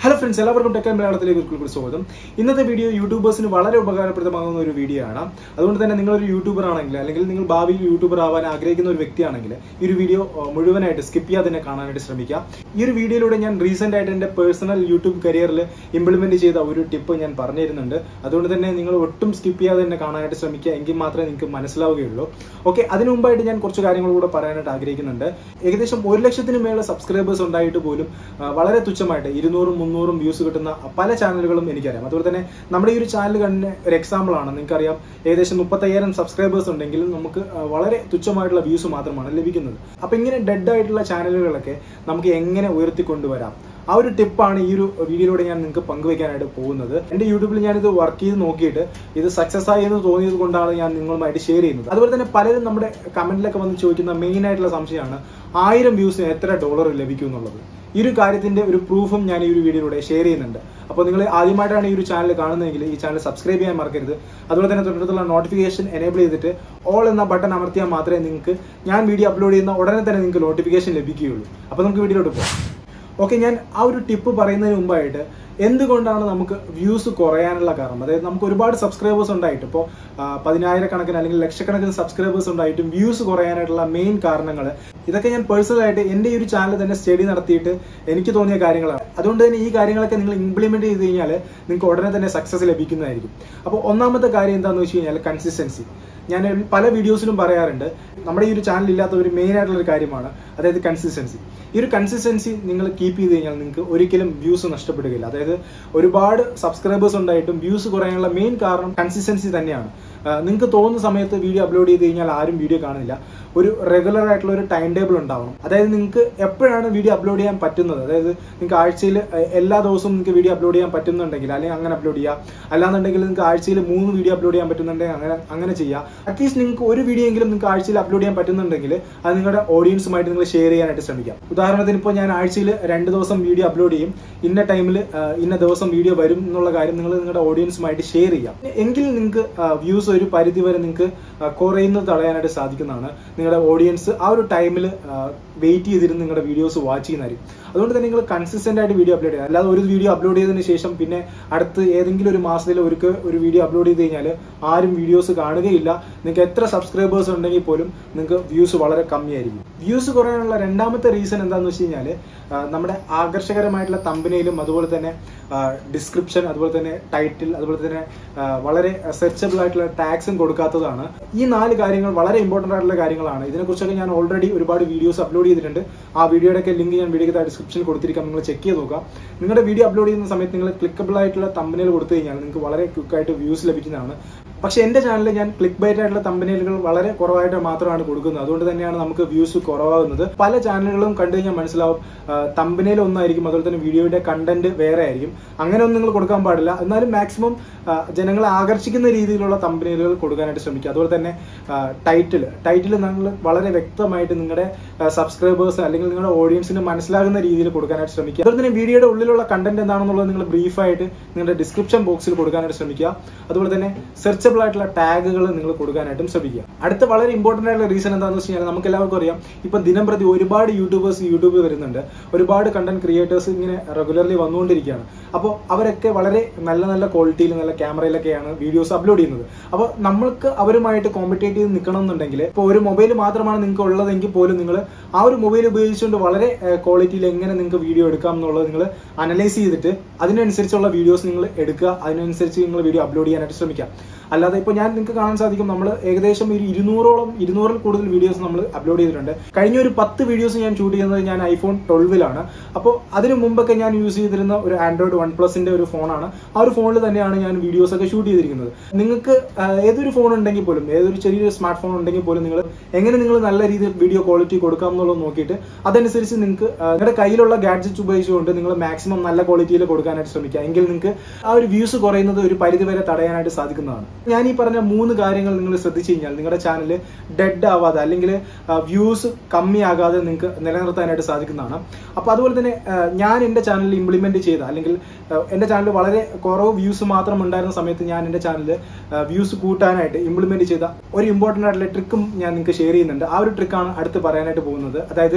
hello friends എല്ലാവർക്കും ടെക്കൻ മലയാളത്തിലേക്ക് ഒരിക്കൽ സ്വാഗതം ഇന്നത്തെ വീഡിയോ യൂട്യൂബേഴ്സിന് വളരെ ഉപകാരപ്രദമാകുന്ന ഒരു വീഡിയോ ആണ് അതുകൊണ്ട് തന്നെ നിങ്ങളൊരു യൂട്യൂബർ ആണെങ്കിൽ അല്ലെങ്കിൽ നിങ്ങൾ ഭാവിയിൽ യൂട്യൂബർ ആവാൻ ആഗ്രഹിക്കുന്ന ഒരു വ്യക്തിയാണെങ്കിൽ ഈ ഒരു വീഡിയോ അഹ്, മുഴുവനായിട്ട് സ്കിപ്പ് ചെയ്യാതെ തന്നെ കാണാനായിട്ട് ശ്രമിക്കുക ഈ ഒരു വീഡിയോയിലൂടെ ഞാൻ റീസെന്റ് ആയിട്ട് എൻ്റെ പേഴ്സണൽ യൂട്യൂബ് കരിയറിൽ ഇംപ്ലിമെന്റ് ചെയ്ത ഒരു ടിപ്പ് ഞാൻ പറഞ്ഞു തരുന്നുണ്ട് അതുകൊണ്ട് തന്നെ നിങ്ങൾ ഒട്ടും സ്കിപ്പ് ചെയ്യാതെ തന്നെ കാണാനായിട്ട് ശ്രമിക്കുക എങ്കിൽ മാത്രമേ നിങ്ങൾക്ക് മനസ്സിലാവുകയുള്ളൂ ഓക്കെ അതിനു മുമ്പായിട്ട് ഞാൻ കുറച്ച് കാര്യങ്ങൾ കൂടെ പറയാനായിട്ട് ആഗ്രഹിക്കുന്നുണ്ട് ഏകദേശം ഒരു ലക്ഷത്തിന് മേലെ സബ്സ്ക്രൈബേഴ്സ് ഉണ്ടായിട്ട് പോലും ആ, വളരെ തുച്ഛമായിട്ട് ഇരുന്നൂറും മുന്നൂറും വ്യൂസ് കിട്ടുന്ന പല ചാനലുകളും എനിക്കറിയാം അതുപോലെ തന്നെ നമ്മുടെ ഈ ഒരു ചാനൽ തന്നെ ഒരു എക്സാമ്പിൾ ആണ് നിങ്ങൾക്കറിയാം ഏകദേശം മുപ്പത്തയ്യായിരം സബ്സ്ക്രൈബേഴ്സ് ഉണ്ടെങ്കിൽ നമുക്ക് ആ, വളരെ തുച്ഛമായിട്ടുള്ള വ്യൂസ് മാത്രമാണ് ലഭിക്കുന്നത് അപ്പൊ ഇങ്ങനെ ഡെഡ് ആയിട്ടുള്ള ചാനലുകളൊക്കെ നമുക്ക് എങ്ങനെ ഉയർത്തിക്കൊണ്ടുവരാം ആ ഒരു ടിപ്പാണ് ഈ ഒരു വീഡിയോയിലൂടെ ഞാൻ നിങ്ങൾക്ക് പങ്കുവെക്കാനായിട്ട് പോകുന്നത് എന്റെ യൂട്യൂബിൽ ഞാനിത് വർക്ക് ചെയ്ത് നോക്കിയിട്ട് ഇത് സക്സസ് ആയി എന്ന് തോന്നിയത് കൊണ്ടാണ് ഞാൻ നിങ്ങളുമായിട്ട് ഷെയർ ചെയ്യുന്നത് അതുപോലെ തന്നെ പലരും നമ്മുടെ കമന്റിലൊക്കെ വന്ന് ചോദിക്കുന്ന മെയിൻ ആയിട്ടുള്ള സംശയമാണ് ആയിരം വ്യൂസിന് എത്ര ഡോളർ ലഭിക്കും എന്നുള്ളത് ഈ ഒരു കാര്യത്തിന്റെ ഒരു പ്രൂഫും ഞാൻ ഈ ഒരു വീഡിയോയിലൂടെ ഷെയർ ചെയ്യുന്നുണ്ട് അപ്പോൾ നിങ്ങൾ ആദ്യമായിട്ടാണ് ഈ ഒരു ചാനൽ കാണുന്നതെങ്കിൽ ഈ ചാനൽ സബ്സ്ക്രൈബ് ചെയ്യാൻ മറക്കരുത് അതുപോലെ തന്നെ തൊട്ടടുത്തുള്ള നോട്ടിഫിക്കേഷൻ എനേബിൾ ചെയ്തിട്ട് ഓൾ എന്ന ബട്ടൺ അമർത്തിയാൽ മാത്രമേ നിങ്ങൾക്ക് ഞാൻ വീഡിയോ അപ്ലോഡ് ചെയ്യുന്ന ഉടനെ തന്നെ നിങ്ങൾക്ക് നോട്ടിഫിക്കേഷൻ ലഭിക്കുകയുള്ളൂ അപ്പോൾ നമുക്ക് വീഡിയോയിലോട്ട് പോകാം ഓക്കെ ഞാൻ ആ ഒരു ടിപ്പ് പറയുന്നതിന് മുമ്പായിട്ട് എന്തുകൊണ്ടാണ് നമുക്ക് വ്യൂസ് കുറയാനുള്ള കാരണം അതായത് നമുക്ക് ഒരുപാട് സബ്സ്ക്രൈബേഴ്സ് ഉണ്ടായിട്ട് ഇപ്പോൾ പതിനായിരക്കണക്കിന് അല്ലെങ്കിൽ ലക്ഷക്കണക്കിന് സബ്സ്ക്രൈബേഴ്സ് ഉണ്ടായിട്ടും വ്യൂസ് കുറയാനായിട്ടുള്ള മെയിൻ കാരണങ്ങൾ ഇതൊക്കെ ഞാൻ പേഴ്സണലായിട്ട് എൻ്റെ ഈ ഒരു ചാനൽ തന്നെ സ്റ്റഡി നടത്തിയിട്ട് എനിക്ക് തോന്നിയ കാര്യങ്ങളാണ് അതുകൊണ്ട് തന്നെ ഈ കാര്യങ്ങളൊക്കെ നിങ്ങൾ ഇംപ്ലിമെന്റ് ചെയ്ത് കഴിഞ്ഞാൽ നിങ്ങൾക്ക് ഉടനെ തന്നെ സക്സസ് ലഭിക്കുന്നതായിരിക്കും അപ്പോൾ ഒന്നാമത്തെ കാര്യം എന്താണെന്ന് വെച്ച് കഴിഞ്ഞാൽ കൺസിസ്റ്റൻസി ഞാൻ പല വീഡിയോസിലും പറയാറുണ്ട് നമ്മുടെ ഈ ഒരു ചാനൽ ഇല്ലാത്ത ഒരു മെയിൻ ആയിട്ടുള്ള ഒരു കാര്യമാണ് അതായത് കൺസിസ്റ്റൻസി ഈ ഒരു കൺസിസ്റ്റൻസി നിങ്ങൾ കീപ്പ് ചെയ്ത് കഴിഞ്ഞാൽ നിങ്ങൾക്ക് ഒരിക്കലും വ്യൂസ് നഷ്ടപ്പെടുകയില്ല അതായത് ഒരുപാട് സബ്സ്ക്രൈബേഴ്സ് ഉണ്ടായിട്ടും വ്യൂസ് കുറയാനുള്ള മെയിൻ കാരണം കൺസിസ്റ്റൻസി തന്നെയാണ് നിങ്ങൾക്ക് തോന്നുന്ന സമയത്ത് വീഡിയോ അപ്ലോഡ് ചെയ്ത് കഴിഞ്ഞാൽ ആരും വീഡിയോ കാണില്ല ഒരു റെഗുലർ ആയിട്ടുള്ള ഒരു ടൈം ടേബിൾ ഉണ്ടാവണം അതായത് നിങ്ങൾക്ക് എപ്പോഴാണ് വീഡിയോ അപ്ലോഡ് ചെയ്യാൻ പറ്റുന്നത് അതായത് നിങ്ങൾക്ക് ആഴ്ചയിൽ എല്ലാ ദിവസവും നിങ്ങൾക്ക് വീഡിയോ അപ്ലോഡ് ചെയ്യാൻ പറ്റുന്നുണ്ടെങ്കിൽ അല്ലെങ്കിൽ അങ്ങനെ അപ്ലോഡ് ചെയ്യുക അല്ലാന്നുണ്ടെങ്കിൽ നിങ്ങൾക്ക് ആഴ്ചയിൽ മൂന്ന് വീഡിയോ അപ്ലോഡ് ചെയ്യാൻ പറ്റുന്നുണ്ടെങ്കിൽ അങ്ങനെ അങ്ങനെ ചെയ്യുക അറ്റ്ലീസ്റ്റ് നിങ്ങൾക്ക് ഒരു വീഡിയോ എങ്കിലും നിങ്ങൾക്ക് ആഴ്ചയിൽ അപ്ലോഡ് ചെയ്യാൻ പറ്റുന്നുണ്ടെങ്കിൽ അത് നിങ്ങളുടെ ഓഡിയൻസുമായിട്ട് നിങ്ങൾ ഷെയർ ചെയ്യാനായിട്ട് ശ്രമിക്കാം ഉദാഹരണത്തിന് ഇപ്പോൾ ഞാൻ ആഴ്ചയിൽ രണ്ട് ദിവസം വീഡിയോ അപ്ലോഡ് ചെയ്യും ഇന്ന ടൈമിൽ ഇന്ന ദിവസം വീഡിയോ വരും എന്നുള്ള കാര്യം നിങ്ങൾ നിങ്ങളുടെ ഓഡിയൻസുമായിട്ട് ഷെയർ ചെയ്യാം എങ്കിൽ നിങ്ങൾക്ക് വ്യൂസ് ഒരു പരിധി വരെ നിങ്ങൾക്ക് കുറയുന്നത് തടയാനായിട്ട് സാധിക്കുന്നതാണ് നിങ്ങളുടെ ഓഡിയൻസ് ആ ഒരു ടൈമിൽ വെയിറ്റ് ചെയ്തിരുന്ന് നിങ്ങളുടെ വീഡിയോസ് വാച്ച് ചെയ്യുന്നതായിരിക്കും അതുകൊണ്ട് തന്നെ നിങ്ങൾ കൺസിസ്റ്റന്റ് ആയിട്ട് വീഡിയോ അപ്ലോഡ് ചെയ്യുക അല്ലാതെ ഒരു വീഡിയോ അപ്ലോഡ് ചെയ്തതിന് ശേഷം പിന്നെ അടുത്ത് ഏതെങ്കിലും ഒരു മാസത്തിൽ ഒരു ഒരു വീഡിയോ അപ്ലോഡ് ചെയ്ത് കഴിഞ്ഞാൽ ആരും വീഡിയോസ് കാണുകയില്ല നിങ്ങൾക്ക് എത്ര സബ്സ്ക്രൈബേഴ്സ് ഉണ്ടെങ്കിൽ പോലും നിങ്ങൾക്ക് വ്യൂസ് വളരെ കമ്മിയായിരിക്കും വ്യൂസ് കുറയാനുള്ള രണ്ടാമത്തെ റീസൺ എന്താണെന്ന് വെച്ച് കഴിഞ്ഞാൽ നമ്മുടെ ആകർഷകരമായിട്ടുള്ള തമ്പനയിലും അതുപോലെ തന്നെ ഡിസ്ക്രിപ്ഷൻ അതുപോലെ തന്നെ ടൈറ്റിൽ അതുപോലെ തന്നെ ആ, വളരെ സെർച്ചബിൾ ആയിട്ടുള്ള ടാക്സും കൊടുക്കാത്തതാണ് ഈ നാല് കാര്യങ്ങൾ വളരെ ഇമ്പോർട്ടന്റ് ആയിട്ടുള്ള കാര്യങ്ങളാണ് ഇതിനെക്കുറിച്ചൊക്കെ ഞാൻ ഓൾറെഡി ഒരുപാട് വീഡിയോസ് അപ്ലോഡ് ചെയ്തിട്ടുണ്ട് ആ വീഡിയോയുടെ ഒക്കെ ലിങ്ക് ഞാൻ വീഡിയോ ഡിസ്ക്രിപ്ഷനിൽ കൊടുത്തിരിക്കാം നിങ്ങൾ ചെക്ക് ചെയ്ത് നോക്കുക നിങ്ങളുടെ വീഡിയോ അപ്ലോഡ് ചെയ്യുന്ന സമയത്ത് നിങ്ങൾ ക്ലിക്കബിൾ ആയിട്ടുള്ള തമ്പനയിൽ കൊടുത്തു കഴിഞ്ഞാൽ നിങ്ങൾക്ക് വളരെ ക്വിക്കായിട്ട് വ്യൂസ് ലഭിക്കുന്നതാണ് പക്ഷേ എൻ്റെ ചാനലിൽ ഞാൻ ക്ലിക്ക് ബൈറ്റ് ആയിട്ടുള്ള തമ്പനയിലുകൾ വളരെ കുറവായിട്ട് മാത്രമാണ് കൊടുക്കുന്നത് അതുകൊണ്ട് തന്നെയാണ് നമുക്ക് വ്യൂസ് കുറവാകുന്നത് പല ചാനലുകളും കണ്ടു കഴിഞ്ഞാൽ മനസ്സിലാവും തമ്പനയിൽ ഒന്നായിരിക്കും അതുപോലെ തന്നെ വീഡിയോയുടെ കണ്ടന്റ് വേറെ ആയിരിക്കും അങ്ങനെ ഒന്നും നിങ്ങൾ കൊടുക്കാൻ പാടില്ല എന്നാലും മാക്സിമം ജനങ്ങളെ ആകർഷിക്കുന്ന രീതിയിലുള്ള തമ്പനയിലുകൾ കൊടുക്കാനായിട്ട് ശ്രമിക്കുക അതുപോലെ തന്നെ ടൈറ്റിൽ ടൈറ്റിൽ നിങ്ങൾ വളരെ വ്യക്തമായിട്ട് നിങ്ങളുടെ സബ്സ്ക്രൈബേഴ്സ് അല്ലെങ്കിൽ നിങ്ങളുടെ ഓഡിയൻസിന് മനസ്സിലാകുന്ന രീതിയിൽ കൊടുക്കാനായിട്ട് ശ്രമിക്കുക അതുപോലെ തന്നെ വീഡിയോയുടെ ഉള്ളിലുള്ള കണ്ടന്റ് എന്താണെന്നുള്ളത് നിങ്ങൾ ബ്രീഫായിട്ട് നിങ്ങളുടെ ഡിസ്ക്രിപ്ഷൻ ബോക്സിൽ കൊടുക്കാനായിട്ട് ശ്രമിക്കുക അതുപോലെ തന്നെ സെർച്ചബിൾ ആയിട്ടുള്ള ടാഗുകൾ നിങ്ങൾ കൊടുക്കാനായിട്ടും ശ്രമിക്കുക അടുത്ത വളരെ ഇമ്പോർട്ടന്റ് ആയിട്ടുള്ള റീസൺ എന്താണെന്ന് വെച്ച് കഴിഞ്ഞാൽ നമുക്ക് എല്ലാവർക്കും അറിയാം ഇപ്പം ദിനം പ്രതി ഒരുപാട് യൂട്യൂബേഴ്സ് യൂട്യൂബിൽ വരുന്നുണ്ട് ഒരുപാട് കണ്ടന്റ് ക്രിയേറ്റേഴ്സ് ഇങ്ങനെ റെഗുലർലി വന്നുകൊണ്ടിരിക്കുകയാണ് അപ്പോൾ അവരൊക്കെ വളരെ നല്ല നല്ല ക്വാളിറ്റിയിൽ നല്ല ക്യാമറയിലൊക്കെയാണ് വീഡിയോസ് അപ്ലോഡ് ചെയ്യുന്നത് അപ്പോൾ നമ്മൾക്ക് അവരുമായിട്ട് കോമ്പറ്റേറ്റ് ചെയ്ത് നിൽക്കണം എന്നുണ്ടെങ്കിൽ ഇപ്പോൾ ഒരു മൊബൈൽ മാത്രമാണ് നിങ്ങൾക്ക് ഉള്ളതെങ്കിൽ പോലും നിങ്ങൾ ആ ഒരു മൊബൈൽ ഉപയോഗിച്ചുകൊണ്ട് വളരെ ക്വാളിറ്റിയിൽ എങ്ങനെ നിങ്ങൾക്ക് വീഡിയോ എടുക്കാം എന്നുള്ളത് നിങ്ങൾ അനലൈസ് ചെയ്തിട്ട് അതിനനുസരിച്ചുള്ള വീഡിയോസ് നിങ്ങൾ എടുക്കുക അതിനനുസരിച്ച് നിങ്ങൾ വീഡിയോ അപ്ലോഡ് ചെയ്യാനായിട്ട് ശ്രമിക്കാം അല്ലാതെ ഇപ്പോൾ ഞാൻ നിങ്ങൾക്ക് കാണാൻ സാധിക്കും നമ്മൾ ഏകദേശം ഒരു ഇരുന്നൂറോളം ഇരുന്നൂറിൽ കൂടുതൽ വീഡിയോസ് നമ്മൾ അപ്ലോഡ് ചെയ്തിട്ടുണ്ട് കഴിഞ്ഞ ഒരു പത്ത് വീഡിയോസ് ഞാൻ ഷൂട്ട് ചെയ്യുന്നത് ഞാൻ ഐഫോൺ ട്വൽവിലാണ് അപ്പോൾ അതിന് മുമ്പൊക്കെ ഞാൻ യൂസ് ചെയ്തിരുന്ന ഒരു ആൻഡ്രോയിഡ് വൺ പ്ലസിന്റെ ഒരു ഫോണാണ് ആ ഒരു ഫോണിൽ തന്നെയാണ് ഞാൻ വീഡിയോസ് ഒക്കെ ഷൂട്ട് ചെയ്തിരിക്കുന്നത് നിങ്ങൾക്ക് ആ, ഏതൊരു ഫോൺ ഉണ്ടെങ്കിൽ പോലും ഏതൊരു ചെറിയൊരു സ്മാർട്ട് ഫോൺ ഉണ്ടെങ്കിൽ പോലും നിങ്ങൾ എങ്ങനെ നിങ്ങൾ നല്ല രീതിയിൽ വീഡിയോ ക്വാളിറ്റി കൊടുക്കാം എന്നുള്ളത് നോക്കിയിട്ട് അതനുസരിച്ച് നിങ്ങൾക്ക് ആ, നിങ്ങളുടെ കയ്യിലുള്ള ഗാഡ്ജറ്റ്സ് ഉപയോഗിച്ചുകൊണ്ട് നിങ്ങൾ മാക്സിമം നല്ല ക്വാളിറ്റിയിൽ കൊടുക്കാനായിട്ട് ശ്രമിക്കുക എങ്കിൽ നിങ്ങൾക്ക് ആ ഒരു വ്യൂസ് കുറയുന്നത് ഒരു പരിധി വരെ തടയാനായിട്ട് സാധിക്കുന്നതാണ് ഞാൻ ഈ പറഞ്ഞ മൂന്ന് കാര്യങ്ങൾ നിങ്ങൾ ശ്രദ്ധിച്ചു കഴിഞ്ഞാൽ നിങ്ങളുടെ ചാനൽ ഡെഡ് ആവാതെ അല്ലെങ്കിൽ വ്യൂസ് കമ്മിയാകാതെ നിങ്ങൾക്ക് നിലനിർത്താനായിട്ട് സാധിക്കുന്നതാണ് അപ്പോൾ അതുപോലെ തന്നെ ആ, ഞാൻ എൻ്റെ ചാനലിൽ ഇംപ്ലിമെന്റ് ചെയ്ത അല്ലെങ്കിൽ ആ, എൻ്റെ ചാനൽ വളരെ കുറവ് വ്യൂസ് മാത്രം ഉണ്ടായിരുന്ന സമയത്ത് ഞാൻ എൻ്റെ ചാനലിൽ വ്യൂസ് കൂട്ടാനായിട്ട് ഇംപ്ലിമെന്റ് ചെയ്ത ഒരു ഇമ്പോർട്ടൻ്റ് ആയിട്ടുള്ള ട്രിക്കും ഞാൻ നിങ്ങൾക്ക് ഷെയർ ചെയ്യുന്നുണ്ട് ആ ഒരു ട്രിക്കാണ് അടുത്ത് പറയാനായിട്ട് പോകുന്നത് അതായത്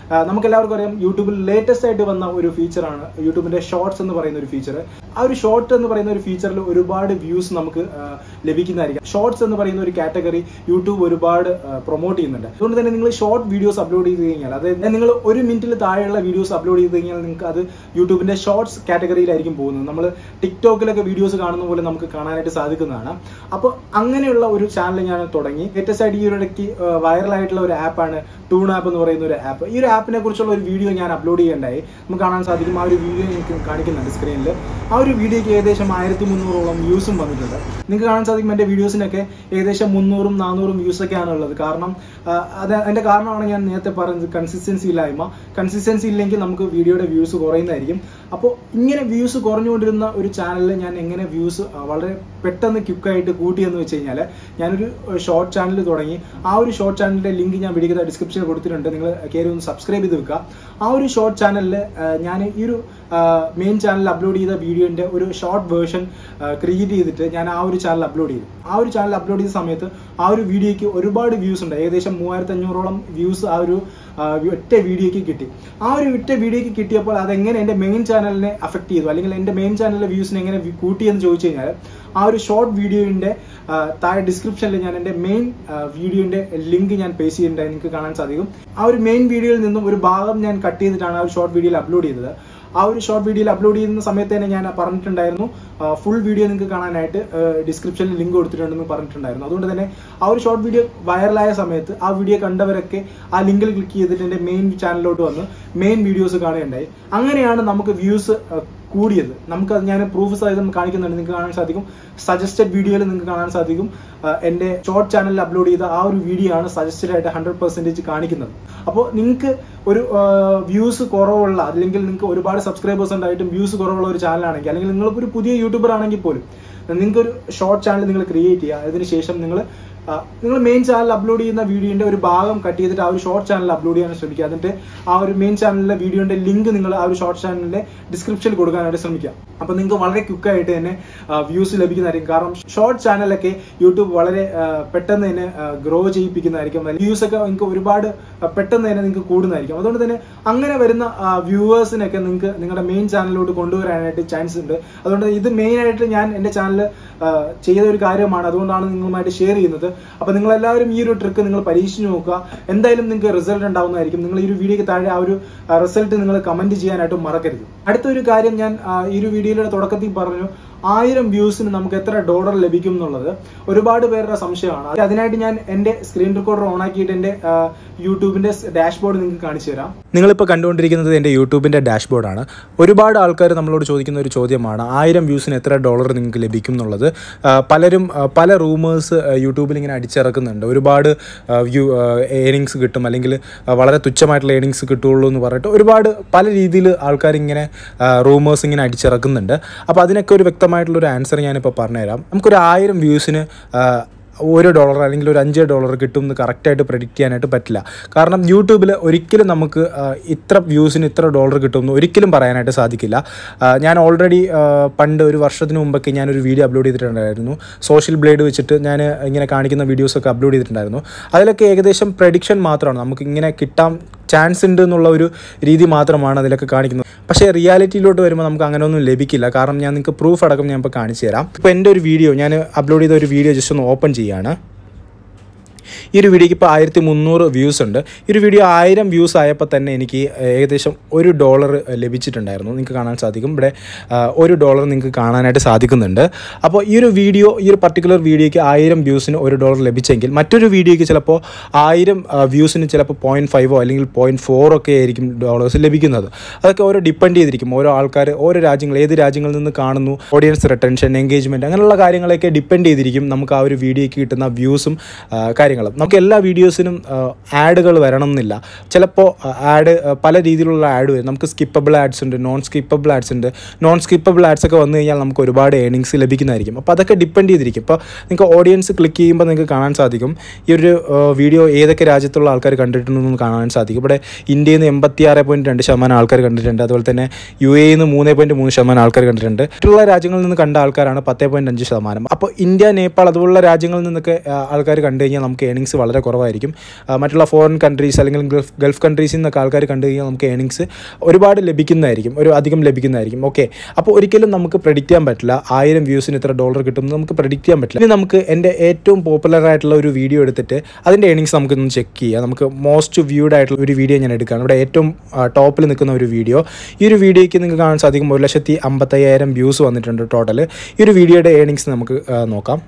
ആ, നമുക്കെല്ലാവർക്കും അറിയാം യൂട്യൂബിൽ ലേറ്റസ്റ്റ് ആയിട്ട് വന്ന ഒരു ഫീച്ചറാണ് യൂട്യൂബിന്റെ ഷോർട്സ് എന്ന് പറയുന്ന ഒരു ഫീച്ചർ ആ ഒരു ഷോർട്ട് എന്ന് പറയുന്ന ഒരു ഫീച്ചറിൽ ഒരുപാട് വ്യൂസ് നമുക്ക് ആ, ലഭിക്കുന്നതായിരിക്കും ഷോർട്സ് എന്ന് പറയുന്ന ഒരു കാറ്റഗറി യൂട്യൂബ് ഒരുപാട് പ്രൊമോട്ട് ചെയ്യുന്നുണ്ട് അതുകൊണ്ട് തന്നെ നിങ്ങൾ ഷോർട്ട് വീഡിയോസ് അപ്ലോഡ് ചെയ്ത് കഴിഞ്ഞാൽ അതായത് നിങ്ങൾ ഒരു മിനിറ്റിൽ താഴെയുള്ള വീഡിയോസ് അപ്ലോഡ് ചെയ്ത് കഴിഞ്ഞാൽ നിങ്ങൾക്ക് അത് യൂട്യൂബിന്റെ ഷോർട്സ് കാറ്റഗറിയിലായിരിക്കും പോകുന്നത് നമ്മൾ ടിക്ടോക്കിലൊക്കെ വീഡിയോസ് കാണുന്ന പോലെ നമുക്ക് കാണാനായിട്ട് സാധിക്കുന്നതാണ് അപ്പോൾ അങ്ങനെയുള്ള ഒരു ചാനൽ ഞാൻ തുടങ്ങി ലേറ്റസ്റ്റ് ആയിട്ട് ഈ ഒരു ഇടയ്ക്ക് വൈറലായിട്ടുള്ള ഒരു ആപ്പാണ് ടൂൺ ആപ്പ് എന്ന് പറയുന്ന ഒരു ആപ്പ് ഈ ഒരു ആപ്പിനെ കുറിച്ചുള്ള ഒരു വീഡിയോ ഞാൻ അപ്ലോഡ് ചെയ്യേണ്ടായി നമുക്ക് കാണാൻ സാധിക്കും ആ ഒരു വീഡിയോ എനിക്ക് കാണിക്കുന്നുണ്ട് സ്ക്രീനിൽ ആ ഒരു വീഡിയോയ്ക്ക് ഏകദേശം ആയിരത്തി മുന്നൂറോളം വ്യൂസും വന്നിട്ടുണ്ട് നിങ്ങൾക്ക് കാണാൻ സാധിക്കും എൻ്റെ വീഡിയോസിനൊക്കെ ഏകദേശം മുന്നൂറും നാനൂറും വ്യൂസ് ഒക്കെയാണ് ഉള്ളത് കാരണം ആ, അത് അതിന്റെ കാരണമാണ് ഞാൻ നേരത്തെ പറഞ്ഞത് കൺസിസ്റ്റൻസി ഇല്ലായ്മ കൺസിസ്റ്റൻസി ഇല്ലെങ്കിൽ നമുക്ക് വീഡിയോയുടെ വ്യൂസ് കുറയുന്നതായിരിക്കും അപ്പോൾ ഇങ്ങനെ വ്യൂസ് കുറഞ്ഞുകൊണ്ടിരുന്ന ഒരു ചാനലിൽ ഞാൻ എങ്ങനെ വ്യൂസ് വളരെ പെട്ടെന്ന് ക്വിക്കായിട്ട് കൂട്ടിയെന്ന് വെച്ച് കഴിഞ്ഞാൽ ഞാനൊരു ഷോർട്ട് ചാനൽ തുടങ്ങി ആ ഒരു ഷോർട്ട് ചാനലിന്റെ ലിങ്ക് ഞാൻ വീഡിയോ ഡിസ്ക്രിപ്ഷനിൽ കൊടുത്തിട്ടുണ്ട് നിങ്ങൾ കയറി ഒന്ന് സബ്സ്ക്രൈബ് ചെയ്ത് വെക്കുക ആ ഒരു ഷോർട്ട് ചാനലിൽ ഞാൻ ഈ ഒരു മെയിൻ ചാനലിൽ അപ്ലോഡ് ചെയ്ത വീഡിയോന്റെ ഒരു ഷോർട്ട് വേർഷൻ ക്രിയേറ്റ് ചെയ്തിട്ട് ഞാൻ ആ ഒരു ചാനൽ അപ്ലോഡ് ചെയ്തു ആ ഒരു ചാനൽ അപ്ലോഡ് ചെയ്ത സമയത്ത് ആ ഒരു വീഡിയോയ്ക്ക് ഒരുപാട് വ്യൂസ് ഉണ്ട് ഏകദേശം മൂവായിരത്തി അഞ്ഞൂറോളം വ്യൂസ് ആ ഒരു ആ, ഒറ്റ വീഡിയോയ്ക്ക് കിട്ടി ആ ഒരു ഒറ്റ വീഡിയോയ്ക്ക് കിട്ടിയപ്പോൾ അതെങ്ങനെ എൻ്റെ മെയിൻ ചാനലിനെ അഫക്ട് ചെയ്തു അല്ലെങ്കിൽ എൻ്റെ മെയിൻ ചാനലിലെ വ്യൂസിനെ എങ്ങനെ വി- കൂട്ടിയെന്ന് ചോദിച്ചു കഴിഞ്ഞാൽ ആ ഒരു ഷോർട്ട് വീഡിയോയുടെ താഴെ ഡിസ്ക്രിപ്ഷനിൽ ഞാൻ എൻ്റെ മെയിൻ വീഡിയോയുടെ ലിങ്ക് ഞാൻ പേസ്റ്റ് ചെയ്തിട്ടുണ്ടായി നിങ്ങൾക്ക് കാണാൻ സാധിക്കും ആ ഒരു മെയിൻ വീഡിയോയിൽ നിന്നും ഒരു ഭാഗം ഞാൻ കട്ട് ചെയ്തിട്ടാണ് ആ ഒരു ഷോർട്ട് വീഡിയോയിൽ അപ്ലോഡ് ചെയ്തത് ആ ഒരു ഷോർട്ട് വീഡിയോയിൽ അപ്ലോഡ് ചെയ്യുന്ന സമയത്ത് തന്നെ ഞാൻ പറഞ്ഞിട്ടുണ്ടായിരുന്നു ഫുൾ വീഡിയോ നിങ്ങൾക്ക് കാണാനായിട്ട് ഡിസ്ക്രിപ്ഷനിൽ ലിങ്ക് കൊടുത്തിട്ടുണ്ടെന്ന് പറഞ്ഞിട്ടുണ്ടായിരുന്നു അതുകൊണ്ട് തന്നെ ആ ഒരു ഷോർട്ട് വീഡിയോ വൈറലായ സമയത്ത് ആ വീഡിയോ കണ്ടവരൊക്കെ ആ ലിങ്കിൽ ക്ലിക്ക് ചെയ്തിട്ട് എൻ്റെ മെയിൻ ചാനലിലോട്ട് വന്ന് മെയിൻ വീഡിയോസ് കാണുകയുണ്ടായി അങ്ങനെയാണ് നമുക്ക് വ്യൂസ് കൂടിയത് നമുക്ക് അത് ഞാൻ പ്രൂഫ് സഹിതം കാണിക്കുന്നുണ്ട് നിങ്ങൾക്ക് കാണാൻ സാധിക്കും സജസ്റ്റഡ് വീഡിയോയിൽ നിങ്ങൾക്ക് കാണാൻ സാധിക്കും ആ, എൻ്റെ ഷോർട്ട് ചാനലിൽ അപ്ലോഡ് ചെയ്ത ആ ഒരു വീഡിയോ ആണ് സജസ്റ്റഡ് ആയിട്ട് ഹൺഡ്രഡ് പെർസെൻറ്റേജ് കാണിക്കുന്നത് അപ്പോൾ നിങ്ങൾക്ക് ഒരു വ്യൂസ് കുറവുള്ള അല്ലെങ്കിൽ നിങ്ങൾക്ക് ഒരുപാട് സബ്സ്ക്രൈബേഴ്സ് ഉണ്ടായിട്ടും വ്യൂസ് കുറവുള്ള ഒരു ചാനലാണെങ്കിൽ അല്ലെങ്കിൽ നിങ്ങളിപ്പോൾ ഒരു പുതിയ യൂട്യൂബർ ആണെങ്കിൽ പോലും നിങ്ങൾക്ക് ഒരു ഷോർട്ട് ചാനൽ നിങ്ങൾ ക്രിയേറ്റ് ചെയ്യുക അതിനുശേഷം നിങ്ങൾ നിങ്ങൾ മെയിൻ ചാനൽ അപ്ലോഡ് ചെയ്യുന്ന വീഡിയോന്റെ ഒരു ഭാഗം കട്ട് ചെയ്തിട്ട് ആ ഒരു ഷോർട്ട് ചാനൽ അപ്ലോഡ് ചെയ്യാൻ ശ്രമിക്കുക എന്നിട്ട് ആ ഒരു മെയിൻ ചാനലിലെ വീഡിയോന്റെ ലിങ്ക് നിങ്ങൾ ആ ഒരു ഷോർട്ട് ചാനലിന്റെ ഡിസ്ക്രിപ്ഷനിൽ കൊടുക്കാനായിട്ട് ശ്രമിക്കുക അപ്പൊ നിങ്ങൾക്ക് വളരെ ക്വിക്കായിട്ട് തന്നെ വ്യൂസ് ലഭിക്കുന്നതായിരിക്കും കാരണം ഷോർട്ട് ചാനലൊക്കെ യൂട്യൂബ് വളരെ ആ, പെട്ടെന്ന് തന്നെ ഗ്രോ ചെയ്യിപ്പിക്കുന്നതായിരിക്കും വ്യൂസ് ഒക്കെ നിങ്ങൾക്ക് ഒരുപാട് ആ, പെട്ടെന്ന് തന്നെ നിങ്ങൾക്ക് കൂടുന്നതായിരിക്കും അതുകൊണ്ട് തന്നെ അങ്ങനെ വരുന്ന വ്യൂവേഴ്സിനൊക്കെ നിങ്ങൾക്ക് നിങ്ങളുടെ മെയിൻ ചാനലിലോട്ട് കൊണ്ടുവരാനായിട്ട് ചാൻസ് ഉണ്ട് അതുകൊണ്ട് ഇത് മെയിൻ ആയിട്ട് ഞാൻ എൻ്റെ ചാനൽ ചെയ്ത ഒരു കാര്യമാണ് അതുകൊണ്ടാണ് നിങ്ങളുമായിട്ട് ഷെയർ ചെയ്യുന്നത് അപ്പൊ നിങ്ങൾ എല്ലാവരും ഈ ഒരു ട്രിക്ക് നിങ്ങൾ പരീക്ഷിച്ച് നോക്കുക എന്തായാലും നിങ്ങൾക്ക് റിസൾട്ട് ഉണ്ടാവുന്നതായിരിക്കും നിങ്ങൾ ഈ ഒരു വീഡിയോക്ക് താഴെ ആ ഒരു റിസൾട്ട് നിങ്ങൾ കമന്റ് ചെയ്യാനായിട്ട് മറക്കരുത് അടുത്തൊരു കാര്യം ഞാൻ ആ, ഈ ഒരു വീഡിയോയുടെ തുടക്കത്തിൽ പറഞ്ഞു ആയിരം വ്യൂസിന് നമുക്ക് എത്ര ഡോളർ ലഭിക്കും എന്നുള്ളത് ഒരുപാട് പേരുടെ സംശയമാണ് അതിനായിട്ട് ഞാൻ എന്റെ സ്ക്രീൻ റെക്കോർഡർ ഓൺ ആക്കിയിട്ട് എന്റെ ആ, യൂട്യൂബിന്റെ ഡാഷ്ബോർഡ് നിങ്ങൾക്ക് കാണിച്ചു തരാം നിങ്ങളിപ്പോൾ കണ്ടുകൊണ്ടിരിക്കുന്നത് എൻ്റെ യൂട്യൂബിൻ്റെ ഡാഷ്ബോർഡാണ് ഒരുപാട് ആൾക്കാർ നമ്മളോട് ചോദിക്കുന്ന ഒരു ചോദ്യമാണ് ആയിരം വ്യൂസിന് എത്ര ഡോളർ നിങ്ങൾക്ക് ലഭിക്കും എന്നുള്ളത് ആ, പലരും ആ, പല റൂമേഴ്സ് യൂട്യൂബിൽ ഇങ്ങനെ അടിച്ചിറക്കുന്നുണ്ട് ഒരുപാട് വ്യൂ ഏണിങ്സ് കിട്ടും അല്ലെങ്കിൽ ആ, വളരെ തുച്ഛമായിട്ടുള്ള ഏണിങ്സ് കിട്ടുള്ളൂ എന്ന് പറഞ്ഞിട്ട് ഒരുപാട് പല രീതിയിൽ ആൾക്കാർ ഇങ്ങനെ റൂമേഴ്സ് ഇങ്ങനെ അടിച്ചിറക്കുന്നുണ്ട് അപ്പോൾ അതിനൊക്കെ ഒരു വ്യക്തമായിട്ടുള്ള ഒരു ആൻസർ ഞാനിപ്പോൾ പറഞ്ഞുതരാം നമുക്കൊരു ആയിരം വ്യൂസിന് ഒരു ഡോളർ അല്ലെങ്കിൽ ഒരു അഞ്ച് ഡോളർ കിട്ടും എന്ന് കറക്റ്റായിട്ട് പ്രഡിക്റ്റ് ചെയ്യാനായിട്ട് പറ്റില്ല കാരണം യൂട്യൂബിൽ ഒരിക്കലും നമുക്ക് ആ, ഇത്ര വ്യൂസിന് ഇത്ര ഡോളർ കിട്ടുമെന്ന് ഒരിക്കലും പറയാനായിട്ട് സാധിക്കില്ല ആ, ഞാൻ ഓൾറെഡി പണ്ട് ഒരു വർഷത്തിന് മുമ്പൊക്കെ ഞാനൊരു വീഡിയോ അപ്ലോഡ് ചെയ്തിട്ടുണ്ടായിരുന്നു സോഷ്യൽ ബ്ലേഡ് വെച്ചിട്ട് ഞാൻ ഇങ്ങനെ കാണിക്കുന്ന വീഡിയോസൊക്കെ അപ്ലോഡ് ചെയ്തിട്ടുണ്ടായിരുന്നു അതിലൊക്കെ ഏകദേശം പ്രഡിക്ഷൻ മാത്രമാണ് നമുക്ക് ഇങ്ങനെ കിട്ടാൻ ചാൻസ് ഉണ്ട് എന്നുള്ള ഒരു രീതി മാത്രമാണ് അതിലൊക്കെ കാണിക്കുന്നത് പക്ഷേ റിയാലിറ്റിയിലോട്ട് വരുമ്പോൾ നമുക്ക് അങ്ങനെയൊന്നും ലഭിക്കില്ല കാരണം ഞാൻ നിങ്ങൾക്ക് പ്രൂഫ് അടക്കം ഞാൻ ഇപ്പോൾ കാണിച്ചു തരാം ഇപ്പോൾ എൻ്റെ ഒരു വീഡിയോ ഞാൻ അപ്ലോഡ് ചെയ്ത ഒരു വീഡിയോ ജസ്റ്റ് ഒന്ന് ഓപ്പൺ ചെയ്യാണ് ഈ ഒരു വീഡിയോക്ക് ഇപ്പോൾ ആയിരത്തി മുന്നൂറ് വ്യൂസ് ഉണ്ട് ഈ ഒരു വീഡിയോ ആയിരം വ്യൂസ് ആയപ്പോൾ തന്നെ എനിക്ക് ഏകദേശം ഒരു ഡോളർ ലഭിച്ചിട്ടുണ്ടായിരുന്നു നിങ്ങൾക്ക് കാണാൻ സാധിക്കും ഇവിടെ ആ, ഒരു ഡോളർ നിങ്ങൾക്ക് കാണാനായിട്ട് സാധിക്കുന്നുണ്ട് അപ്പോൾ ഈ ഒരു വീഡിയോ ഈ ഒരു പർട്ടിക്കുലർ വീഡിയോയ്ക്ക് ആയിരം വ്യൂസിന് ഒരു ഡോളർ ലഭിച്ചെങ്കിൽ മറ്റൊരു വീഡിയോയ്ക്ക് ചിലപ്പോൾ ആയിരം വ്യൂസിന് ചിലപ്പോൾ പോയിൻറ്റ് ഫൈവോ അല്ലെങ്കിൽ പോയിൻറ്റ് ഫോറോ ഒക്കെ ആയിരിക്കും ഡോളേഴ്സ് ലഭിക്കുന്നത് അതൊക്കെ ഓരോ ഡിപ്പെൻഡ് ചെയ്തിരിക്കും ഓരോ ആൾക്കാർ ഓരോ രാജ്യങ്ങൾ ഏത് രാജ്യങ്ങളിൽ നിന്ന് കാണുന്നു ഓഡിയൻസ് റിട്ടൻഷൻ എൻഗേജ്മെൻറ്റ് അങ്ങനെയുള്ള കാര്യങ്ങളൊക്കെ ഡിപ്പെൻഡ് ചെയ്തിരിക്കും നമുക്ക് ആ ഒരു വീഡിയോയ്ക്ക് കിട്ടുന്ന വ്യൂസും കാര്യങ്ങളും നമുക്ക് എല്ലാ വീഡിയോസിനും ആഡുകൾ വരണം എന്നില്ല ചിലപ്പോൾ ആഡ് പല രീതിയിലുള്ള ആഡ് വരും നമുക്ക് സ്കിപ്പബിൾ ആഡ്സ് ഉണ്ട് നോൺ സ്കിപ്പബിൾ ആഡ്സ് ഉണ്ട് നോൺ സ്കിപ്പബിൾ ആഡ്സ് ഒക്കെ വന്നു കഴിഞ്ഞാൽ നമുക്ക് ഒരുപാട് ഏണിങ്സ് ലഭിക്കുന്നതായിരിക്കും അപ്പോൾ അതൊക്കെ ഡിപ്പെൻഡ് ചെയ്തിരിക്കും ഇപ്പോൾ നിങ്ങൾക്ക് ഓഡിയൻസ് ക്ലിക്ക് ചെയ്യുമ്പോൾ നിങ്ങൾക്ക് കാണാൻ സാധിക്കും ഈ ഒരു വീഡിയോ ഏതൊക്കെ രാജ്യത്തുള്ള ആൾക്കാർ കണ്ടിട്ടുണ്ടെന്ന് കാണാൻ സാധിക്കും ഇവിടെ ഇന്ത്യയിൽ നിന്ന് എൺപത്തി ആറ് പോയിൻറ്റ് രണ്ട് ശതമാനം ആൾക്കാർ കണ്ടിട്ടുണ്ട് അതുപോലെ തന്നെ യു എയിൽ നിന്ന് മൂന്ന് പോയിൻറ്റ് മൂന്ന് ശതമാനം ആൾക്കാർ കണ്ടിട്ടുണ്ട് മറ്റുള്ള രാജ്യങ്ങളിൽ നിന്ന് കണ്ട ആൾക്കാരാണ് പത്ത് പോയിൻറ്റ് അഞ്ച് ശതമാനം അപ്പോൾ ഇന്ത്യ നേപ്പാൾ അതുപോലുള്ള രാജ്യങ്ങളിൽ നിന്നൊക്കെ ആൾക്കാർ കണ്ടു കഴിഞ്ഞാൽ നമുക്ക് ഏണിങ്സ് വളരെ കുറവായിരിക്കും ആ, മറ്റുള്ള ഫോറിൻ കൺട്രീസ് അല്ലെങ്കിൽ ഗൾഫ് ഗൾഫ് കൺട്രീസിൽ നിന്നൊക്കെ ആൾക്കാർ കണ്ടു കഴിഞ്ഞാൽ നമുക്ക് ഏണിങ്സ് ഒരുപാട് ലഭിക്കുന്നതായിരിക്കും ഒരു അധികം ലഭിക്കുന്നതായിരിക്കും ഓക്കെ അപ്പോൾ ഒരിക്കലും നമുക്ക് പ്രഡിക്റ്റ് ചെയ്യാൻ പറ്റില്ല ആയിരം വ്യൂസിന് ഇത്ര ഡോളർ കിട്ടും എന്ന് നമുക്ക് പ്രഡിക്റ്റ് ചെയ്യാൻ പറ്റില്ല ഇനി നമുക്ക് എൻ്റെ ഏറ്റവും പോപ്പുലർ ആയിട്ടുള്ള ഒരു വീഡിയോ എടുത്തിട്ട് അതിൻ്റെ ഏണിങ്സ് നമുക്കൊന്ന് ചെക്ക് ചെയ്യാം നമുക്ക് മോസ്റ്റ് വ്യൂഡ് ആയിട്ടുള്ള ഒരു വീഡിയോ ഞാൻ എടുക്കുകയാണ് ഇവിടെ ഏറ്റവും ടോപ്പിൽ നിൽക്കുന്ന ഒരു വീഡിയോ ഈ ഒരു വീഡിയോയ്ക്ക് നിങ്ങൾക്ക് കാണാൻ സാധിക്കും ഒരു ലക്ഷത്തി അമ്പത്തയ്യായിരം വ്യൂസ് വന്നിട്ടുണ്ട് ടോട്ടൽ ഈ ഒരു വീഡിയോയുടെ ഏണിങ്സ് നമുക്ക് ആ, നോക്കാം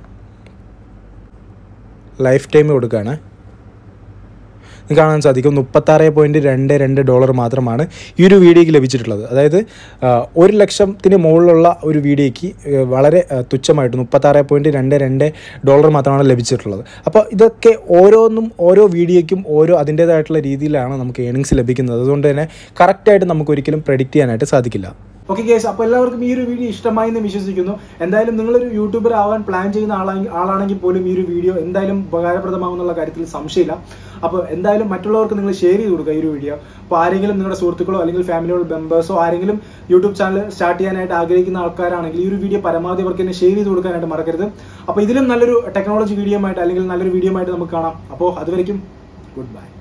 ലൈഫ് ടൈം കൊടുക്കുകയാണ് നിങ്ങൾക്ക് കാണാൻ സാധിക്കും മുപ്പത്താറ് പോയിൻറ്റ് രണ്ട് രണ്ട് ഡോളർ മാത്രമാണ് ഈ ഒരു വീഡിയോയ്ക്ക് ലഭിച്ചിട്ടുള്ളത് അതായത് ആ, ഒരു ലക്ഷത്തിന് മുകളിലുള്ള ഒരു വീഡിയോയ്ക്ക് ആ, വളരെ ആ, തുച്ഛമായിട്ട് മുപ്പത്താറ് പോയിൻറ്റ് രണ്ട് രണ്ട് ഡോളർ മാത്രമാണ് ലഭിച്ചിട്ടുള്ളത് അപ്പോൾ ഇതൊക്കെ ഓരോന്നും ഓരോ വീഡിയോയ്ക്കും ഓരോ അതിൻ്റേതായിട്ടുള്ള രീതിയിലാണ് നമുക്ക് ഏണിങ്സ് ലഭിക്കുന്നത് അതുകൊണ്ട് തന്നെ കറക്റ്റായിട്ട് നമുക്ക് ഒരിക്കലും പ്രെഡിക്റ്റ് ചെയ്യാനായിട്ട് സാധിക്കില്ല ഓക്കെ കേസ് അപ്പോൾ എല്ലാവർക്കും ഈ ഒരു വീഡിയോ ഇഷ്ടമായി എന്ന് വിശ്വസിക്കുന്നു എന്തായാലും നിങ്ങളൊരു യൂട്യൂബർ ആവാൻ പ്ലാൻ ചെയ്യുന്ന ആളാണെങ്കിൽ ആളാണെങ്കിൽ പോലും ഈ ഒരു വീഡിയോ എന്തായാലും ഉപകാരപ്രദമാകുന്നുള്ള കാര്യത്തിൽ സംശയമില്ല അപ്പോൾ എന്തായാലും മറ്റുള്ളവർക്ക് നിങ്ങൾ ഷെയർ ചെയ്ത് കൊടുക്കുക ഈ ഒരു വീഡിയോ അപ്പോൾ ആരെങ്കിലും നിങ്ങളുടെ സുഹൃത്തുക്കളോ അല്ലെങ്കിൽ ഫാമിലിയോ മെമ്പേഴ്സോ ആരെങ്കിലും യൂട്യൂബ് ചാനൽ സ്റ്റാർട്ട് ചെയ്യാനായിട്ട് ആഗ്രഹിക്കുന്ന ആൾക്കാരാണെങ്കിൽ ഈ ഒരു വീഡിയോ പരമാവധി അവർക്ക് തന്നെ ഷെയർ ചെയ്ത് കൊടുക്കാനായിട്ട് മറക്കരുത് അപ്പോൾ ഇതിലും നല്ലൊരു ടെക്നോളജി വീഡിയോ ആയിട്ട് അല്ലെങ്കിൽ നല്ലൊരു വീഡിയോ ആയിട്ട് നമുക്ക് കാണാം അപ്പോൾ അതുവരെയ്ക്കും ഗുഡ് ബൈ